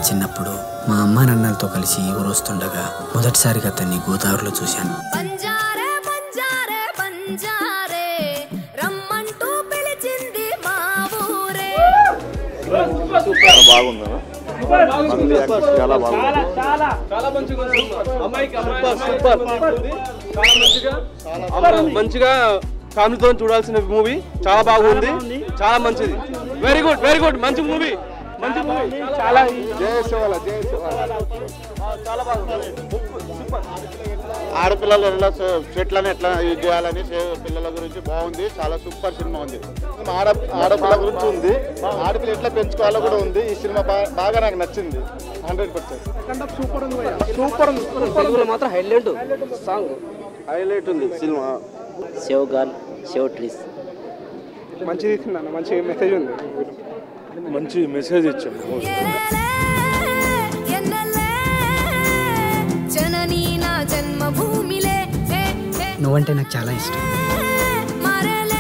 చిన్నప్పుడు మా అమ్మా నాన్నలతో కలిసి ఊరు వస్తుండగా మొదటిసారిగా అతన్ని గోదావరిలో చూశాను బంజారే బంజారే బంజారే రమ్మంటూ పిలిచింది మా ఊరే చాలా బాగుంది మంది యాక్టింగ్ చాలా బాగుంది చాలా మంచిగా ఉంది సినిమా. అమ్మాయికి అమ్మాయి అమ్మాయి ఉంది. చాలా మంచిగా అమ్మాయి మంచిగా ఫ్యామిలీతో చూడాల్సిన మూవీ చాలా బాగుంది చాలా మంచిది వెరీ గుడ్ వెరీ గుడ్ మంచి మూవీ మంచి మూవీ చాలా జయశివాల జయశివాల ఆడపిల్లలు ఎట్లా చె- చెట్లను ఎట్లా ఇది చేయాలని చే- పిల్లల గురించి బాగుంది చాలా సూపర్ సినిమా ఉంది ఆడ ఆడపిల్ల గురించి ఉంది ఆడపిల్ల ఎట్లా పెంచుకోవాలో కూడా ఉంది ఈ సినిమా బా- బాగా నాకు నచ్చింది హండ్రెడ్ పర్సెంట్ తెలుగులో మాత్రం హైలైట్ సాంగ్ హైలైట్ ఉంది సినిమా సేవ్ గాల్ సేవ్ ట్రీస్ మంచి తీసిందన్న మంచి మెసేజ్ ఉంది మంచి మెసేజ్ ఇచ్చాము ఎలలే, ఎన్నెలే, జననీ నా జన్మభూమిలే ఏ, ఏ, నువ్వంటే నాకు చాలా ఇష్టం మరలే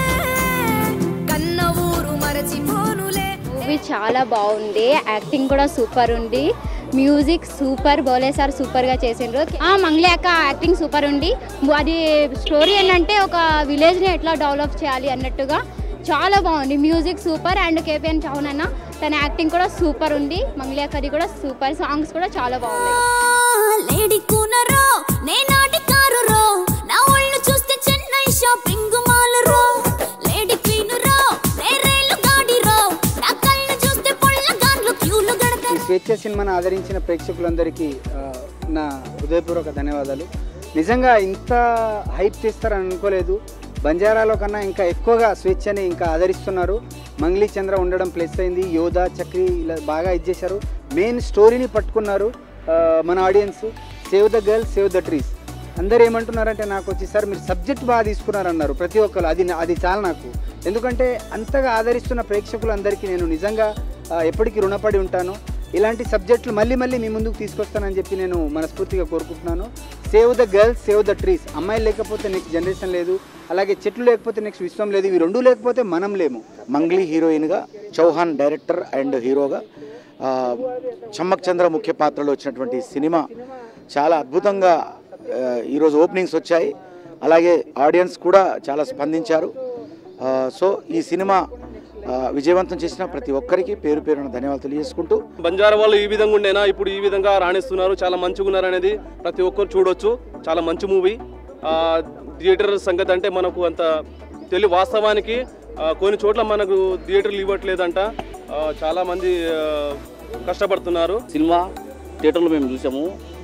కన్న ఊరు మరచిపోనులే మూవీ చాలా బాగుంది యాక్టింగ్ కూడా సూపర్ ఉంది మ్యూజిక్ సూపర్ బోలే సార్ సూపర్గా చేసిండ్రు ఆ మంగ్లీ అక్క యాక్టింగ్ సూపర్ ఉంది అది స్టోరీ ఏంటంటే ఒక విలేజ్ని ఎట్లా డెవలప్ చేయాలి అన్నట్టుగా చాలా బాగుంది music super and KPN Chauhan అన్న తన యాక్టింగ్ కూడా సూపర్ ఉంది మంగ్లీ అక్కది కూడా సూపర్ సాంగ్స్ కూడా చాలా బాగున్నాయి లేడీ కూనరో నేనాటి కారు రో నా ఒళ్ళు చూస్తే చెన్నై షాపింగ్ మాల్ రో లేడీ క్వీన్ రో నే రైలు గాడి రో నా కళ్ళు చూస్తే పొళ్ళ గాన్లు క్యూలు ఈ గడతారు స్వేచ్ఛ సినిమాను ఆదరించిన ప్రేక్షకులందరికీ ఆ, నా హృదయపూర్వక ధన్యవాదాలు నిజంగా ఇంత హైప్ చేస్తారని అనుకోలేదు బంజారాలో కన్నా ఇంకా ఎక్కువగా స్వేచ్ఛని ఇంకా ఆదరిస్తున్నారు మంగ్లీ చంద్ర ఉండడం ప్లస్ అయింది యోధా చక్రి ఇలా బాగా ఇచ్చేశారు మెయిన్ స్టోరీని పట్టుకున్నారు ఆ, మన audience save the girl save the trees అందరు ఏమంటున్నారంటే నాకు వచ్చి సార్ మీరు సబ్జెక్ట్ బాగా తీసుకున్నారన్నారు ప్రతి ఒక్కరు అది నా- అది చాలా నాకు ఎందుకంటే అంతగా ఆదరిస్తున్న ప్రేక్షకులందరికీ నేను నిజంగా ఆ, ఎప్పటికీ రుణపడి ఉంటాను ఇలాంటి సబ్జెక్టులు మళ్ళీ మళ్ళీ మీ ముందుకు తీసుకొస్తానని చెప్పి నేను మనస్ఫూర్తిగా కోరుకుంటున్నాను save the girls save the trees అమ్మాయిలు లేకపోతే నెక్స్ట్ జనరేషన్ లేదు అలాగే చెట్లు లేకపోతే నెక్స్ట్ విశ్వం లేదు ఇవి రెండు లేకపోతే మనం లేము మంగ్లీ హీరోయిన్గా చౌహాన్ డైరెక్టర్ అండ్ హీరోగా ఆ, చమ్మక్ చంద్ర ముఖ్య పాత్రలో వచ్చినటువంటి సినిమా చాలా అద్భుతంగా ఆ, ఈరోజు ఓపెనింగ్స్ వచ్చాయి అలాగే ఆడియన్స్ కూడా చాలా స్పందించారు ఆ, సో ఈ సినిమా ఆ, విజయవంతం చేసిన ప్రతి ఒక్కరికి పేరు పేరున ధన్యవాదాలు తెలియజేసుకుంటూ బంజారా వాళ్ళు ఈ విధంగా ఉండేనా ఇప్పుడు ఈ విధంగా రాణిస్తున్నారు చాలా మంచిగా ఉన్నారు అనేది ప్రతి ఒక్కరు చూడొచ్చు చాలా మంచి మూవీ థియేటర్ సంగతి అంటే మనకు అంత తెలి వాస్తవానికి ఆ, కొన్ని చోట్ల మనకు థియేటర్లు ఇవ్వట్లేదంట ఆ, చాలా మంది ఆ, కష్టపడుతున్నారు సినిమా థియేటర్లో మేము చూసాము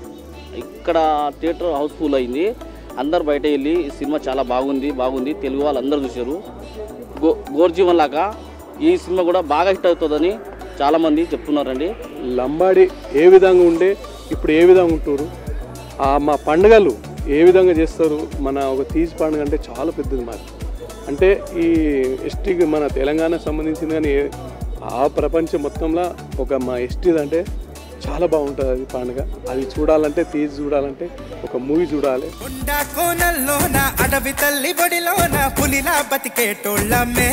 ఇక్కడ థియేటర్ హౌస్ఫుల్ అయింది అందరు బయట వెళ్ళి ఈ సినిమా చాలా బాగుంది బాగుంది తెలుగు వాళ్ళు అందరూ చూశారు గో గోర్జీవన్ లాగా ఈ సినిమా కూడా బాగా హిట్ అవుతుందని చాలామంది చెప్తున్నారండి లంబాడి ఏ విధంగా ఉండే ఇప్పుడు ఏ విధంగా ఉంటారు ఆ మా పండుగలు ఏ విధంగా చేస్తారు మన ఒక తీజ్ పండుగ అంటే చాలా పెద్దది మాది అంటే ఈ ఎస్టీకి మన తెలంగాణకు సంబంధించింది కానీ ఏ- ఆ ప్రపంచం మొత్తంలో ఒక మా ఎస్టీది అంటే చాలా బాగుంటుంది అది పండుగ అది చూడాలంటే తీజ్ చూడాలంటే ఒక మూవీ చూడాలి కొండ కోనల్లోన అడవి తల్లి బడిలోన పులిలా బతికేటోళ్ళమే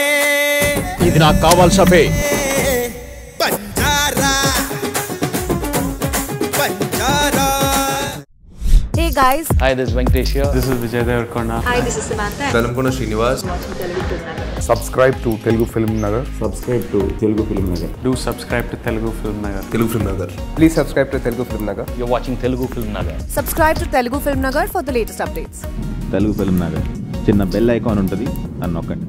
ఇది నాకు కావాల్సవే Banjara Banjara hey guys hi this Venkatesh this is Vijay Devarakonda hi this is Samantha Velankonda Srinivas subscribe to Telugu film Nagar subscribe to Telugu film Nagar do subscribe to Telugu film Nagar Telugu film Nagar please subscribe to Telugu film Nagar you watching Telugu film Nagar subscribe to Telugu film Nagar for the latest updates Telugu film Nagar చిన్న bell icon ఉంటుంది అని నొక్కండి